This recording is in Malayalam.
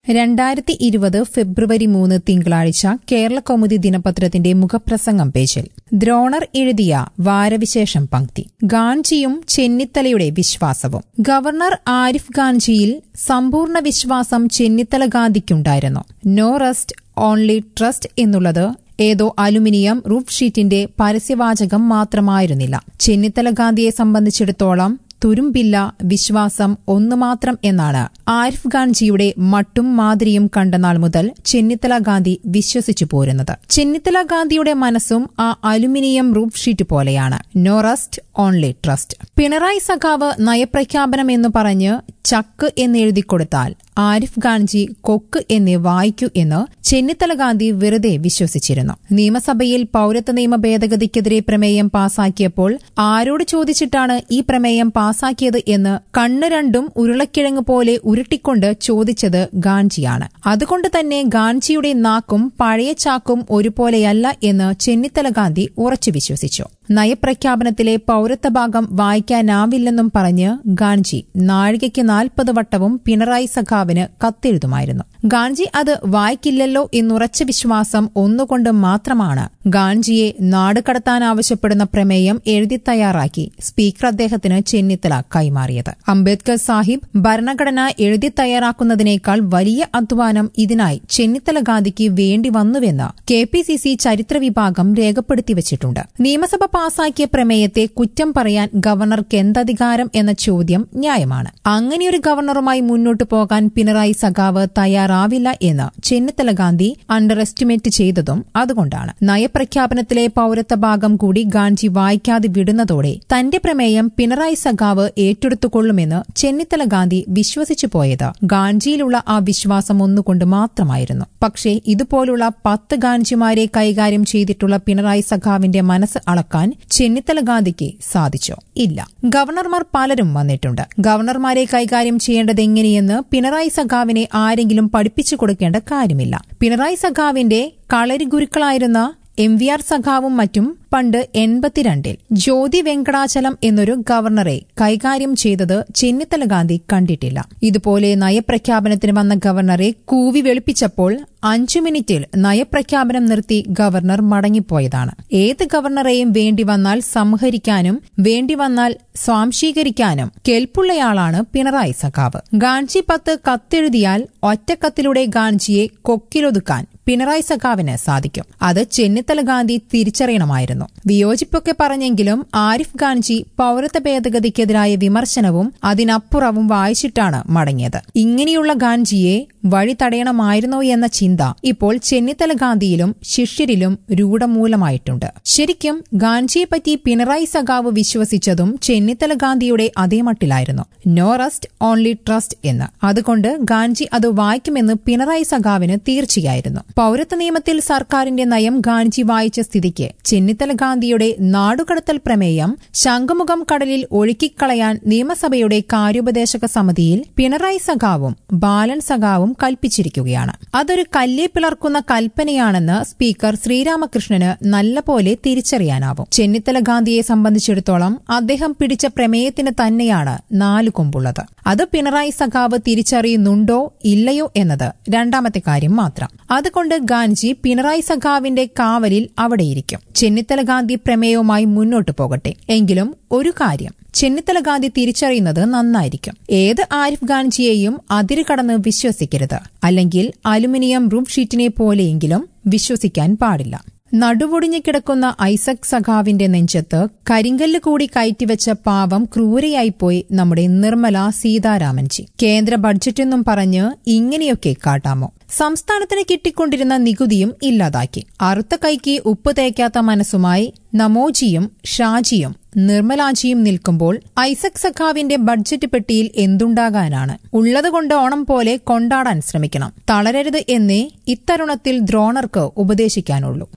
രണ്ടായിരത്തി ഇരുപത് ഫെബ്രുവരി മൂന്ന് തിങ്കളാഴ്ച കേരള കൗമുദി ദിനപത്രത്തിന്റെ മുഖപ്രസംഗം പേജിൽ ദ്രോണർ എഴുതിയ വാരവിശേഷം പങ്ക്തി ഗാൻജിയും ചെന്നിത്തലയുടെ വിശ്വാസവും ഗവർണർ ആരിഫ് ഗാൻജിയിൽ സമ്പൂർണ്ണ വിശ്വാസം ചെന്നിത്തല ഗാന്ധിക്കുണ്ടായിരുന്നു നോ റെസ്റ്റ് ഓൺലി ട്രസ്റ്റ് എന്നുള്ളത് ഏതോ അലുമിനിയം റൂഫ് ഷീറ്റിന്റെ പരസ്യവാചകം മാത്രമായിരുന്നില്ല ചെന്നിത്തല ഗാന്ധിയെ സംബന്ധിച്ചിടത്തോളം തുരുമ്പില്ല വിശ്വാസം ഒന്നു മാത്രം എന്നാണ് ആരിഫ് ഗാൻജിയുടെ മട്ടും മാതിരിയും കണ്ട നാൾ മുതൽ ചെന്നിത്തല ഗാന്ധി വിശ്വസിച്ചു പോരുന്നത് ചെന്നിത്തല ഗാന്ധിയുടെ മനസ്സും ആ അലുമിനിയം റൂഫ് ഷീറ്റ് പോലെയാണ് no rest only trust Pinarayi സഖാവ് നയപ്രഖ്യാപനം എന്ന് പറഞ്ഞ് ചക്ക് എന്നെഴുതി കൊടുത്താൽ ആരിഫ് ഗാൻജി കൊക്ക് എന്നേ വായിക്കൂ എന്ന് ചെന്നിത്തല ഗാന്ധി വെറുതെ വിശ്വസിച്ചിരുന്നു നിയമസഭയിൽ പൌരത്വ നിയമ ഭേദഗതിക്കെതിരെ പ്രമേയം പാസാക്കിയപ്പോൾ ആരോട് ചോദിച്ചിട്ടാണ് ഈ പ്രമേയം പാസാക്കിയത് എന്ന് കണ്ണ് രണ്ടും ഉരുളക്കിഴങ്ങ് പോലെ ഉരുട്ടിക്കൊണ്ട് ചോദിച്ചത് ഗാൻജിയാണ് അതുകൊണ്ട് തന്നെ ഗാൻജിയുടെ നാക്കും പഴയ ചാക്കും ഒരുപോലെയല്ല എന്ന് ചെന്നിത്തല ഗാന്ധി ഉറച്ചു വിശ്വസിച്ചു നയപ്രഖ്യാപനത്തിലെ പൌരത്വ ഭാഗം വായിക്കാനാവില്ലെന്നും പറഞ്ഞ് ഗാൻജി നാഴികയ്ക്ക് നാൽപ്പത് വട്ടവും പിണറായി സഖാവിന് കത്തെഴുതുമായിരുന്നു ഗാൻജി അത് വായിക്കില്ലല്ലോ എന്നുറച്ച വിശ്വാസം ഒന്നുകൊണ്ട് മാത്രമാണ് ഗാൻജിയെ നാട് കടത്താൻ ആവശ്യപ്പെടുന്ന പ്രമേയം എഴുതി തയ്യാറാക്കി സ്പീക്കർ അദ്ദേഹത്തിന് ചെന്നിത്തല കൈമാറിയത് അംബേദ്കർ സാഹിബ് ഭരണഘടന എഴുതി തയ്യാറാക്കുന്നതിനേക്കാൾ വലിയ അധ്വാനം ഇതിനായി ചെന്നിത്തല ഗാന്ധിക്ക് വേണ്ടി വന്നുവെന്ന് കെ പി സി സി ചരിത്ര വിഭാഗം രേഖപ്പെടുത്തി വച്ചിട്ടുണ്ട് നിയമസഭ പാസാക്കിയ പ്രമേയത്തെ കുറ്റം പറയാൻ ഗവർണർക്ക് എന്തധികാരം എന്ന ചോദ്യം ന്യായമാണ് അങ്ങനെയൊരു ഗവർണറുമായി മുന്നോട്ടു പോകാൻ പിണറായി സഖാവ് തയ്യാറാവില്ല എന്ന് ചെന്നിത്തല ഗാന്ധി അണ്ടർ എസ്റ്റിമേറ്റ് ചെയ്തതും അതുകൊണ്ടാണ് നയപ്രഖ്യാപനത്തിലെ പൌരത്വ ഭാഗം കൂടി ഗാന്ധി വായിക്കാതെ വിടുന്നതോടെ തന്റെ പ്രമേയം പിണറായി സഖാവ് ഏറ്റെടുത്തുകൊള്ളുമെന്ന് ചെന്നിത്തല ഗാന്ധി വിശ്വസിച്ചു പോയത് ഗാന്ധിയിലുള്ള ആ വിശ്വാസം ഒന്നുകൊണ്ട് മാത്രമായിരുന്നു പക്ഷേ ഇതുപോലുള്ള പത്ത് ഗാന്ധിമാരെ കൈകാര്യം ചെയ്തിട്ടുള്ള പിണറായി സഖാവിന്റെ മനസ്സ് അളക്കാൻ ചെന്നിത്തല ഗാന്ധിക്ക് സാധിച്ചോ ഇല്ല ഗവർണർമാർ പലരും വന്നിട്ടുണ്ട് ഗവർണർമാരെ കൈകാര്യം ചെയ്യേണ്ടത് എങ്ങനെയെന്ന് പിണറായി സഖാവിനെ ആരെങ്കിലും പഠിപ്പിച്ചു കൊടുക്കേണ്ട കാര്യമില്ല പിണറായി സഖാവിന്റെ കളരി ഗുരുക്കളായിരുന്ന എം വി ആർ സഖാവും മറ്റും പണ്ട് എൺപത്തിരണ്ടിൽ ജ്യോതി വെങ്കടാചലം എന്നൊരു ഗവർണറെ കൈകാര്യം ചെയ്തത് ചെന്നിത്തല ഗാന്ധി കണ്ടിട്ടില്ല ഇതുപോലെ നയപ്രഖ്യാപനത്തിന് വന്ന ഗവർണറെ കൂവി വെളുപ്പിച്ചപ്പോൾ അഞ്ചു മിനിറ്റിൽ നയപ്രഖ്യാപനം നിർത്തി ഗവർണർ മടങ്ങിപ്പോയതാണ് ഏത് ഗവർണറെയും വേണ്ടി വന്നാൽ സംഹരിക്കാനും വേണ്ടി വന്നാൽ സ്വാംശീകരിക്കാനും കെൽപ്പുള്ളയാളാണ് പിണറായി സഖാവ് ഗാൻജി പത്ത് കത്തെഴുതിയാൽ ഒറ്റക്കത്തിലൂടെ ഗാൻജിയെ കൊക്കിലൊതുക്കാൻ പിണറായി സഖാവിന് സാധിക്കും അത് ചെന്നിത്തല ഗാന്ധി തിരിച്ചറിയണമായിരുന്നു വിയോജിപ്പൊക്കെ പറഞ്ഞെങ്കിലും ആരിഫ് ഗാൻജി പൌരത്വ ഭേദഗതിക്കെതിരായ വിമർശനവും അതിനപ്പുറവും വായിച്ചിട്ടാണ് മടങ്ങിയത് ഇങ്ങനെയുള്ള ഗാൻജിയെ വഴി തടയണമായിരുന്നോ എന്ന ചിന്ത ഇപ്പോൾ ചെന്നിത്തല ഗാന്ധിയിലും ശിഷ്യരിലും രൂഢമൂലമായിട്ടുണ്ട് ശരിക്കും ഗാന്ധിയെപ്പറ്റി പിണറായി സഖാവ് വിശ്വസിച്ചതും ചെന്നിത്തല ഗാന്ധിയുടെ അതേ മട്ടിലായിരുന്നു നോ റസ്റ്റ് ഓൺലി ട്രസ്റ്റ് എന്ന് അതുകൊണ്ട് ഗാന്ധി അത് വായിക്കുമെന്ന് പിണറായി സഖാവിന് തീർച്ചയായിരുന്നു പൌരത്വ നിയമത്തിൽ സർക്കാരിന്റെ നയം ഗാന്ധി വായിച്ച സ്ഥിതിക്ക് ചെന്നിത്തല ഗാന്ധിയുടെ നാടുകടത്തൽ പ്രമേയം ശംഖുമുഖം കടലിൽ ഒഴുക്കിക്കളയാൻ നിയമസഭയുടെ കാര്യോപദേശക സമിതിയിൽ പിണറായി സഖാവും ബാലൻ സഖാവും കൽപ്പിച്ചിരിക്കുകയാണ് അതൊരു കല്ലേ പിളർക്കുന്ന കൽപ്പനയാണെന്ന് സ്പീക്കർ ശ്രീരാമകൃഷ്ണന് നല്ലപോലെ തിരിച്ചറിയാനാവും ചെന്നിത്തല ഗാന്ധിയെ സംബന്ധിച്ചിടത്തോളം അദ്ദേഹം പിടിച്ച പ്രമേയത്തിന് തന്നെയാണ് നാലു കൊമ്പുള്ളത് അത് പിണറായി സഖാവ് തിരിച്ചറിയുന്നുണ്ടോ ഇല്ലയോ എന്നത് രണ്ടാമത്തെ കാര്യം മാത്രം അതുകൊണ്ട് ഗാന്ധിജി പിണറായി സഖാവിന്റെ കാവലിൽ അവിടെയിരിക്കും ചെന്നിത്തല ഗാന്ധി പ്രമേയവുമായി മുന്നോട്ടു പോകട്ടെ എങ്കിലും ഒരു കാര്യം ചെന്നിത്തല ഗാന്ധി തിരിച്ചറിയുന്നത് നന്നായിരിക്കും ഏത് ആരിഫ് ഗാന്ധിയെയും അതിരുകടന്ന് വിശ്വസിക്കരുത് അല്ലെങ്കിൽ അലുമിനിയം റൂഫ് ഷീറ്റിനെ പോലെയെങ്കിലും വിശ്വസിക്കാൻ പാടില്ല നടുവൊടിഞ്ഞു കിടക്കുന്ന ഐസക് സഖാവിന്റെ നെഞ്ചത്ത് കരിങ്കല്ല് കൂടി കയറ്റിവെച്ച പാവം ക്രൂരയായിപ്പോയി നമ്മുടെ നിർമ്മല സീതാരാമൻജി കേന്ദ്ര ബഡ്ജറ്റെന്നും പറഞ്ഞ് ഇങ്ങനെയൊക്കെ കാട്ടാമോ സംസ്ഥാനത്തിന് കിട്ടിക്കൊണ്ടിരുന്ന നികുതിയും ഇല്ലാതാക്കി അറുത്ത കൈക്ക് ഉപ്പ് തേക്കാത്ത മനസ്സുമായി നമോജിയും ഷാജിയും നിർമ്മലാജിയും നിൽക്കുമ്പോൾ ഐസക് സഖാവിന്റെ ബഡ്ജറ്റ് പെട്ടിയിൽ എന്തുണ്ടാകാനാണ് ഉള്ളതുകൊണ്ട് ഓണം പോലെ കൊണ്ടാടാൻ ശ്രമിക്കണം തളരരുത് എന്നേ ഇത്തരുണത്തിൽ ദ്രോണർക്ക് ഉപദേശിക്കാനുള്ളൂ